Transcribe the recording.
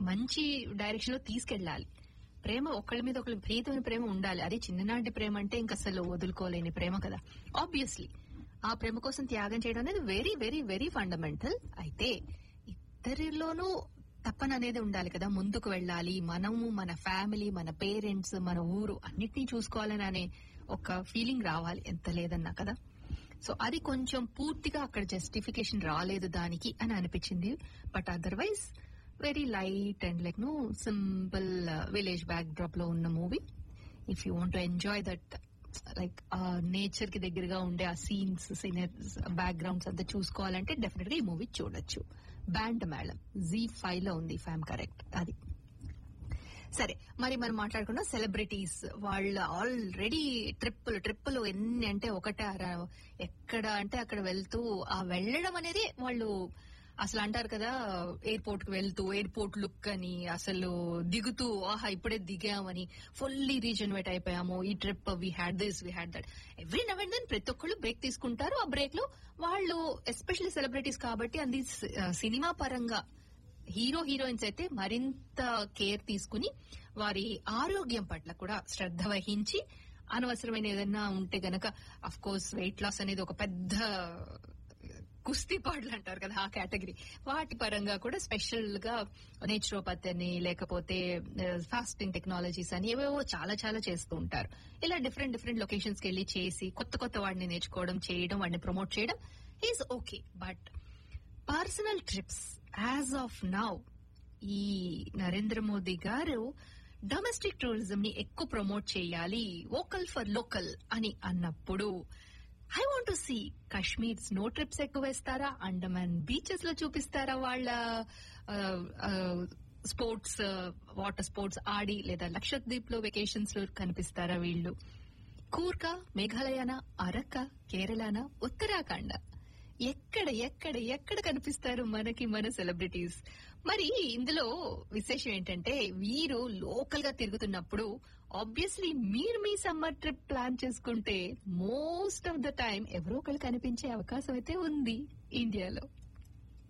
మంచి డైరెక్షన్ లో తీసుకెళ్లాలి ప్రేమ ఒకళ్ళ మీద ఒకళ్ళ విపరీతమైన ప్రేమ ఉండాలి అది చిన్ననాటి ప్రేమ అంటే ఇంక అసలు వదులుకోలేని ప్రేమ కదా ఆబ్వియస్లీ ఆ ప్రేమ కోసం త్యాగం చేయడం అనేది వెరీ వెరీ వెరీ ఫండమెంటల్ అయితే ఇద్దరిలోనూ తప్పన అనేది ఉండాలి కదా ముందుకు వెళ్ళాలి మనము మన ఫ్యామిలీ మన పేరెంట్స్ మన ఊరు అన్నిటినీ చూసుకోవాలని అనే ఒక ఫీలింగ్ రావాలి ఎంత లేదన్నా కదా సో అది కొంచెం పూర్తిగా అక్కడ జస్టిఫికేషన్ రాలేదు దానికి అని అనిపించింది but otherwise very light and like no simple village backdrop లో ఉన్న movie if you want enjoy that like nature కి దగ్గరగా ఉండే ఆ సీన్స్ సీనియర్స్ బ్యాక్గ్రౌండ్స్ అంతా చూసుకోవాలంటే డెఫినెట్ గా ఈ మూవీ చూడొచ్చు బ్యాండ్ మేళం జీ ఫైవ్ లో ఉంది ఫ్యామ్ కరెక్ట్ అది సరే మరి మనం మాట్లాడుకున్న సెలబ్రిటీస్ వాళ్ళు ఆల్రెడీ ట్రిప్పులు ట్రిప్పులు ఎన్ని అంటే ఒకటే అర- ఎక్కడ అంటే అక్కడ వెళ్తూ ఆ వెళ్ళడం అనేది వాళ్ళు అసలు అంటారు కదా ఎయిర్పోర్ట్ కి వెళ్తూ ఎయిర్పోర్ట్ లుక్ అని అసలు దిగుతూ ఆహా ఇప్పుడే దిగామని ఫుల్లీ రీజనరేట్ అయిపోయాము ఈ trip we had this we had that every now and then ప్రతి ఒక్కళ్ళు బ్రేక్ తీసుకుంటారు ఆ బ్రేక్ లో వాళ్ళు ఎస్పెషల్లీ సెలబ్రిటీస్ కాబట్టి అది సినిమా పరంగా హీరో హీరోయిన్స్ అయితే మరింత కేర్ తీసుకుని వారి ఆరోగ్యం పట్ల కూడా శ్రద్ధ వహించి అనవసరమైన ఏదైనా ఉంటే గనక అఫ్ కోర్స్ వెయిట్ లాస్ అనేది ఒక పెద్ద కుస్తీ పాటలు అంటారు కదా ఆ కేటగిరీ వాటి పరంగా కూడా స్పెషల్ గా నేచురోపతి అని లేకపోతే ఫాస్టింగ్ టెక్నాలజీస్ అని ఏవేవో చాలా చాలా చేస్తూ ఉంటారు ఇలా డిఫరెంట్ డిఫరెంట్ లొకేషన్స్ కి వెళ్ళి చేసి కొత్త కొత్త వాడిని నేర్చుకోవడం చేయడం వాడిని ప్రమోట్ చేయడం is okay but personal trips as of now ఈ నరేంద్ర మోదీ గారు డొమెస్టిక్ టూరిజం ని ఎక్కువ ప్రమోట్ చేయాలి వోకల్ ఫర్ లోకల్ అని అన్నప్పుడు I want to see Kashmir snow trips ఎక్కువ వేస్తారా అండమాన్ బీచెస్ లో చూపిస్తారా వాళ్ళ స్పోర్ట్స్ వాటర్ స్పోర్ట్స్ ఆడి లేదా లక్షద్వీప్ లో వెకేషన్స్ లో కనిపిస్తారా వీళ్ళు కూర్కా మేఘాలయనా అరక్క కేరళనా ఉత్తరాఖండ ఎక్కడ ఎక్కడ ఎక్కడ కనిపిస్తారు మనకి మన సెలబ్రిటీస్ మరి ఇందులో విశేషం ఏంటంటే వీరు లోకల్ గా తిరుగుతున్నప్పుడు ఆబ్వియస్లీ మీరు మీ సమ్మర్ ట్రిప్ ప్లాన్ చేసుకుంటే మోస్ట్ ఆఫ్ ద టైం ఎవరో ఒకళ్ళు కనిపించే అవకాశం అయితే ఉంది ఇండియాలో